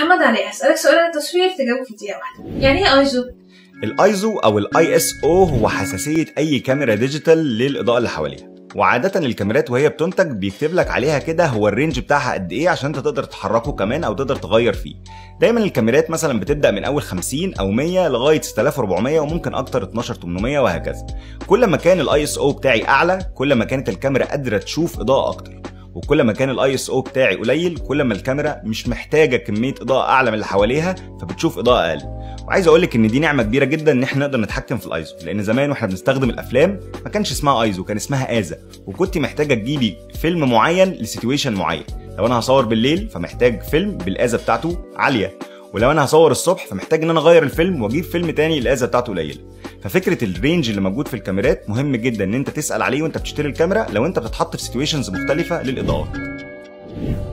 محمد علي اسالك سؤال عن التصوير تجاوب في دقيقه واحده يعني ايه ايزو الايزو او الاي اس او هو حساسيه اي كاميرا ديجيتال للاضاءه اللي حواليها وعادة الكاميرات وهي بتنتج بيكتب لك عليها كده هو الرينج بتاعها قد ايه عشان انت تقدر تحركه كمان او تقدر تغير فيه. دايما الكاميرات مثلا بتبدا من اول 50 او 100 لغايه 6400 وممكن اكتر 12800 وهكذا. كل ما كان الاي اس او بتاعي اعلى كل ما كانت الكاميرا قادره تشوف اضاءه اكتر. وكل ما كان الاي اس او بتاعي قليل كل ما الكاميرا مش محتاجه كميه اضاءه اعلى من اللي حواليها فبتشوف اضاءه اقل وعايز اقول لك ان دي نعمه كبيره جدا ان احنا نقدر نتحكم في الايزو لان زمان واحنا بنستخدم الافلام ما كانش اسمها ايزو كان اسمها ازا وكنت محتاجه تجيبي فيلم معين لسيتويشن معين لو انا هصور بالليل فمحتاج فيلم بالازا بتاعته عاليه ولو انا هصور الصبح فمحتاج ان انا اغير الفيلم واجيب فيلم تاني الازا بتاعته قليله ففكره الرينج اللي موجود في الكاميرات مهم جدا ان انت تسال عليه وانت بتشتري الكاميرا لو انت بتتحط في سيتويشنز مختلفه للاضاءات